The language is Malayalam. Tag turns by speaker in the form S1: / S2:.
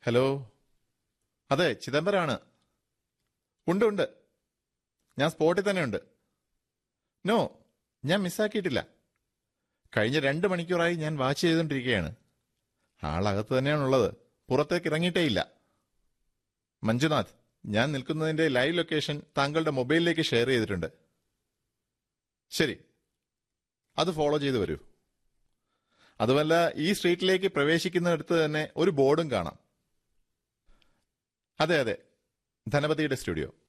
S1: ഹലോ അതെ ചിദംബരമാണ് ഉണ്ട് ഉണ്ട് ഞാൻ സ്പോട്ടിൽ തന്നെ ഉണ്ട് നോ ഞാൻ മിസ്സാക്കിയിട്ടില്ല കഴിഞ്ഞ രണ്ട് മണിക്കൂറായി ഞാൻ വാച്ച് ചെയ്തുകൊണ്ടിരിക്കുകയാണ് ആളകത്ത് തന്നെയാണുള്ളത് പുറത്തേക്ക് ഇറങ്ങിയിട്ടേ ഇല്ല മഞ്ജുനാഥ് ഞാൻ നിൽക്കുന്നതിന്റെ ലൈവ് ലൊക്കേഷൻ താങ്കളുടെ മൊബൈലിലേക്ക് ഷെയർ ചെയ്തിട്ടുണ്ട് ശരി അത് ഫോളോ ചെയ്ത് വരൂ അതുമല്ല ഈ സ്ട്രീറ്റിലേക്ക് പ്രവേശിക്കുന്നിടത്ത് തന്നെ ഒരു ബോർഡും കാണാം അതെ അതെ ധനപതിയുടെ സ്റ്റുഡിയോ